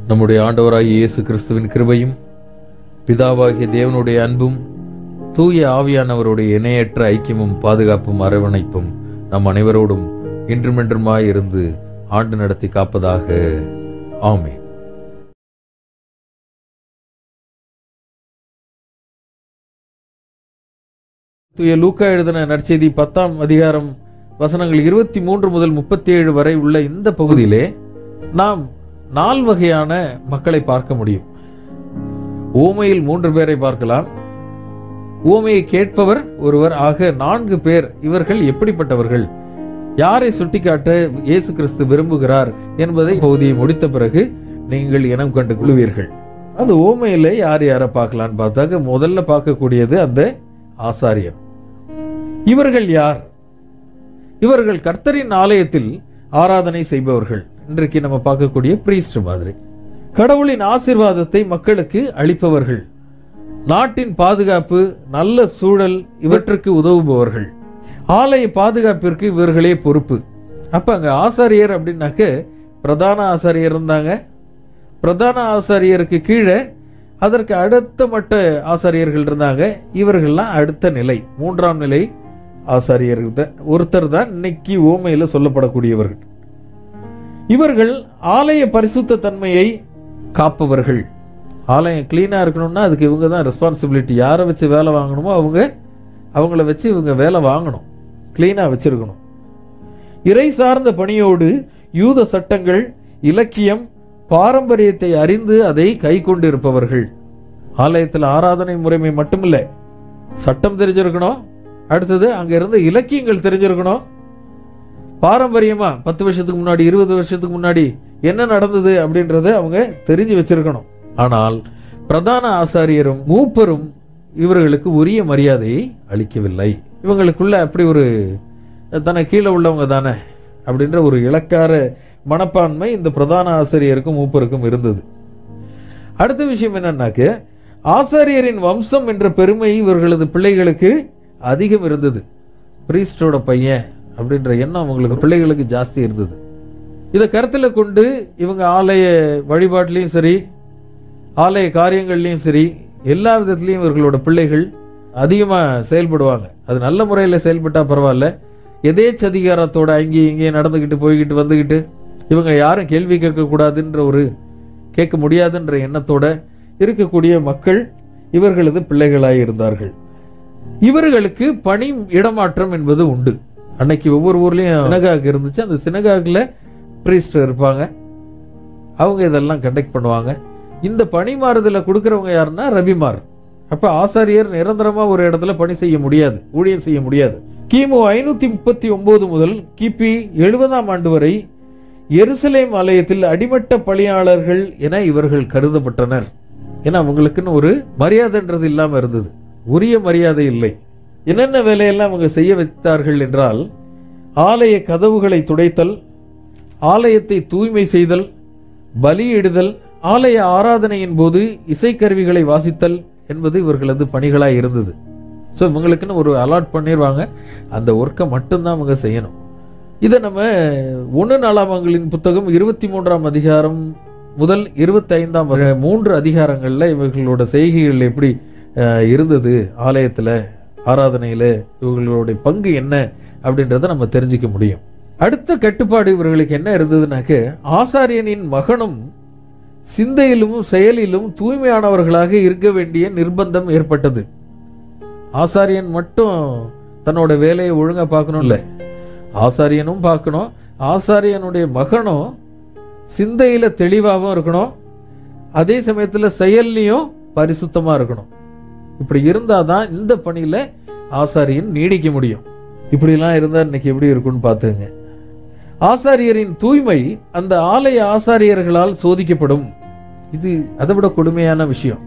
நம்முடைய ஆண்டவராகிய இயேசு கிறிஸ்துவின் கிருபையும் பிதாவாகிய தேவனுடைய அன்பும் தூய ஆவியானவருடைய இணையற்ற ஐக்கியமும் பாதுகாப்பும் அரவணைப்பும் நம் அனைவரோடும் இன்றுமென்றுமாய் இருந்து ஆண்டு நடத்தி காப்பதாக ஆமென் தூய லூக்கா எழுதின நற்செய்தி பத்தாம் அதிகாரம் வசனங்கள் இருபத்தி மூன்று முதல் முப்பத்தி ஏழு வரை உள்ள இந்த பகுதியிலே நாம் நால் வகையான மக்களை பார்க்க முடியும் ஊமையில் மூன்று பேரை பார்க்கலாம் ஊமையை கேட்பவர் ஒருவர் ஆக நான்கு பேர் இவர்கள் எப்படிப்பட்டவர்கள் யாரை சுட்டிக்காட்ட இயேசு கிறிஸ்து விரும்புகிறார் என்பதை பகுதியை முடித்த பிறகு நீங்கள் இனம் கண்டு கொள்வீர்கள் அந்த ஓமையில யார் யாரை பார்க்கலான்னு பார்த்தாக்க முதல்ல பார்க்கக்கூடியது அந்த ஆசாரியன் இவர்கள் யார் இவர்கள் கர்த்தரின் ஆலயத்தில் ஆராதனை செய்பவர்கள் இன்றைக்கு நம்ம பார்க்கக்கூடிய பிரீஸ்ட் மாதிரி கடவுளின் ஆசீர்வாதத்தை மக்களுக்கு அளிப்பவர்கள் நாட்டின் பாதுகாப்பு நல்ல சூழல் இவற்றுக்கு உதவுபவர்கள் ஆலய பாதுகாப்பிற்கு இவர்களே பொறுப்பு அப்ப அங்க ஆசாரியர் அப்படின்னாக்க பிரதான ஆசாரியர் இருந்தாங்க பிரதான ஆசாரியருக்கு கீழே அதற்கு அடுத்த மட்ட ஆசாரியர்கள் இருந்தாங்க இவர்கள்லாம் அடுத்த நிலை மூன்றாம் நிலை ஆசாரியர்கள் தான் ஒருத்தர் தான் இன்னைக்கு ஓமையில சொல்லப்படக்கூடியவர்கள் இவர்கள் ஆலய பரிசுத்த தன்மையை காப்பவர்கள் ஆலயம் கிளீனாக இருக்கணும்னா அதுக்கு இவங்க தான் ரெஸ்பான்சிபிலிட்டி யாரை வச்சு வேலை வாங்கணுமோ அவங்க அவங்கள வச்சு இவங்க வேலை வாங்கணும் கிளீனாக வச்சிருக்கணும் இறை சார்ந்த பணியோடு யூத சட்டங்கள் இலக்கியம் பாரம்பரியத்தை அறிந்து அதை கை கொண்டு இருப்பவர்கள் ஆலயத்தில் ஆராதனை முறைமை மட்டுமில்ல சட்டம் தெரிஞ்சிருக்கணும் அடுத்தது அங்க இருந்த இலக்கியங்கள் தெரிஞ்சிருக்கணும் பாரம்பரியமா பத்து வருஷத்துக்கு முன்னாடி இருபது வருஷத்துக்கு முன்னாடி என்ன நடந்தது அப்படின்றத அவங்க தெரிஞ்சு வச்சிருக்கணும் ஆனால் பிரதான ஆசாரியரும் மூப்பரும் இவர்களுக்கு உரிய மரியாதையை அளிக்கவில்லை இவங்களுக்குள்ள அப்படி ஒரு தன கீழே உள்ளவங்க தானே அப்படின்ற ஒரு இலக்கார மனப்பான்மை இந்த பிரதான ஆசிரியருக்கும் மூப்பருக்கும் இருந்தது அடுத்த விஷயம் என்னன்னாக்க ஆசாரியரின் வம்சம் என்ற பெருமை இவர்களது பிள்ளைகளுக்கு அதிகம் இருந்தது பிரீஸ்டோட பையன் அப்படின்ற எண்ணம் அவங்களுக்கு பிள்ளைகளுக்கு ஜாஸ்தி இருந்தது இதை கருத்தில் கொண்டு இவங்க ஆலய வழிபாட்டிலையும் சரி ஆலய காரியங்கள்லையும் சரி எல்லா விதத்துலையும் இவர்களோட பிள்ளைகள் அதிகமாக செயல்படுவாங்க அது நல்ல முறையில் செயல்பட்டா பரவாயில்ல எதேச்சதிகாரத்தோட அங்கேயும் இங்கேயும் நடந்துக்கிட்டு போய்கிட்டு வந்துக்கிட்டு இவங்க யாரும் கேள்வி கேட்கக்கூடாதுன்ற ஒரு கேட்க முடியாதுன்ற எண்ணத்தோட இருக்கக்கூடிய மக்கள் இவர்களது பிள்ளைகளாய் இருந்தார்கள் இவர்களுக்கு பணி இடமாற்றம் என்பது உண்டு அன்னைக்கு ஒவ்வொரு ஊர்லயும் சினகாக் இருந்துச்சு அந்த சினகாக்ல பிரீஸ்ட் இருப்பாங்க அவங்க இதெல்லாம் கண்டக்ட் பண்ணுவாங்க இந்த பணி மாறுதல கொடுக்கறவங்க யாருன்னா ரபிமார் அப்ப ஆசாரியர் நிரந்தரமா ஒரு இடத்துல பணி செய்ய முடியாது ஊழியம் செய்ய முடியாது கிமு ஐநூத்தி முப்பத்தி ஒன்பது முதல் கிபி எழுபதாம் ஆண்டு வரை எருசலேம் ஆலயத்தில் அடிமட்ட பணியாளர்கள் என இவர்கள் கருதப்பட்டனர் ஏன்னா அவங்களுக்குன்னு ஒரு மரியாதைன்றது இல்லாம இருந்தது உரிய மரியாதை இல்லை என்னென்ன வேலையெல்லாம் அவங்க செய்ய வைத்தார்கள் என்றால் ஆலய கதவுகளை துடைத்தல் ஆலயத்தை தூய்மை செய்தல் பலியிடுதல் ஆலய ஆராதனையின் போது இசைக்கருவிகளை வாசித்தல் என்பது இவர்களது பணிகளாய் இருந்தது ஸோ இவங்களுக்குன்னு ஒரு அலாட் பண்ணிடுவாங்க அந்த ஒர்க்கை மட்டும்தான் அவங்க செய்யணும் இதை நம்ம ஒன்று நாளாமங்களின் புத்தகம் இருபத்தி மூன்றாம் அதிகாரம் முதல் இருபத்தி ஐந்தாம் மூன்று அதிகாரங்களில் இவர்களோட செய்கைகள் எப்படி அஹ், இருந்தது ஆலயத்தில் ஆராதனையில் இவர்களுடைய பங்கு என்ன அப்படின்றத நம்ம தெரிஞ்சுக்க முடியும் அடுத்த கட்டுப்பாடு இவர்களுக்கு என்ன இருந்ததுனாக்க ஆசாரியனின் மகனும் சிந்தையிலும் செயலிலும் தூய்மையானவர்களாக இருக்க வேண்டிய நிர்பந்தம் ஏற்பட்டது ஆசாரியன் மட்டும் தன்னோட வேலையை ஒழுங்கா பார்க்கணும் இல்ல ஆசாரியனும் பார்க்கணும் ஆசாரியனுடைய மகனும் சிந்தையில தெளிவாகவும் இருக்கணும் அதே சமயத்துல செயல்லையும் பரிசுத்தமா இருக்கணும் இப்படி இருந்தாதான் இந்த பணியில ஆசாரியன் நீடிக்க முடியும் இப்படிலாம் இருந்தா இன்னைக்கு எப்படி இருக்கும்னு பார்த்துங்க ஆசாரியரின் தூய்மை அந்த ஆலய ஆசாரியர்களால் சோதிக்கப்படும் இது அதை விட கொடுமையான விஷயம்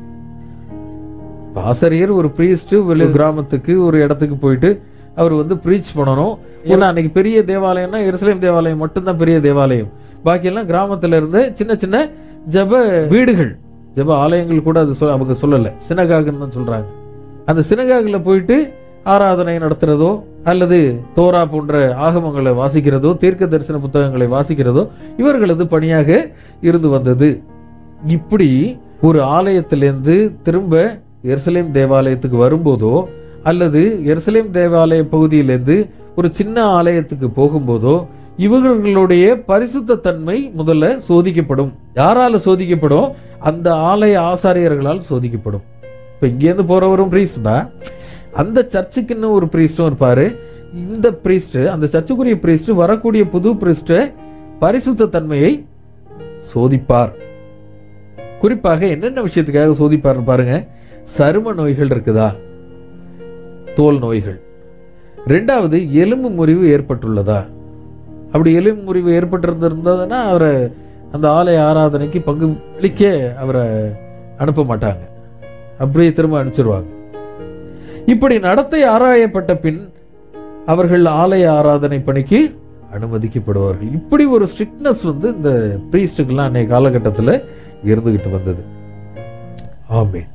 இப்ப ஆசாரியர் ஒரு பிரீஸ்ட் வெளி கிராமத்துக்கு ஒரு இடத்துக்கு போயிட்டு அவர் வந்து ப்ரீச் பண்ணணும் ஏன்னா அன்னைக்கு பெரிய தேவாலயம்னா எருசலேம் தேவாலயம் மட்டும்தான் பெரிய தேவாலயம் பாக்கியெல்லாம் கிராமத்துல இருந்து சின்ன சின்ன ஜெப வீடுகள் ஜெப ஆலயங்கள் கூட அது சொல் அவங்க சொல்லல சினகாகுன்னு தான் சொல்றாங்க அந்த சினகாகுல போயிட்டு ஆராதனை நடத்துறதோ அல்லது தோரா போன்ற ஆகமங்களை வாசிக்கிறதோ தீர்க்க தரிசன புத்தகங்களை வாசிக்கிறதோ இவர்களது பணியாக இருந்து வந்தது இப்படி ஒரு ஆலயத்திலிருந்து திரும்ப எருசலேம் தேவாலயத்துக்கு வரும்போதோ அல்லது எருசலேம் தேவாலய பகுதியிலிருந்து ஒரு சின்ன ஆலயத்துக்கு போகும்போதோ இவர்களுடைய பரிசுத்த தன்மை முதல்ல சோதிக்கப்படும் யாரால சோதிக்கப்படும் அந்த ஆலய ஆசாரியர்களால் சோதிக்கப்படும் இப்ப இங்கேருந்து போறவரும் பிரீஸ்ட் தான் அந்த சர்ச்சுக்குன்னு ஒரு பிரீஸ்டும் இருப்பாரு இந்த பிரீஸ்ட் அந்த சர்ச்சுக்குரிய பிரீஸ்ட் வரக்கூடிய புது பிரீஸ்ட் பரிசுத்த தன்மையை சோதிப்பார் குறிப்பாக என்னென்ன விஷயத்துக்காக சோதிப்பார்னு பாருங்க சரும நோய்கள் இருக்குதா தோல் நோய்கள் ரெண்டாவது எலும்பு முறிவு ஏற்பட்டுள்ளதா அப்படி எலும்பு முறிவு ஏற்பட்டிருந்திருந்ததுன்னா அவரை அந்த ஆலய ஆராதனைக்கு பங்கு அளிக்க அவரை அனுப்ப மாட்டாங்க அப்படியே திரும்ப அனுப்பிச்சிருவாங்க இப்படி நடத்தை ஆராயப்பட்ட பின் அவர்கள் ஆலய ஆராதனை பணிக்கு அனுமதிக்கப்படுவார்கள் இப்படி ஒரு ஸ்ட்ரிக்ட்னஸ் வந்து இந்த ப்ரீஸ்டுக்கெல்லாம் அன்னைய காலகட்டத்தில் இருந்துகிட்டு வந்தது ஆமென்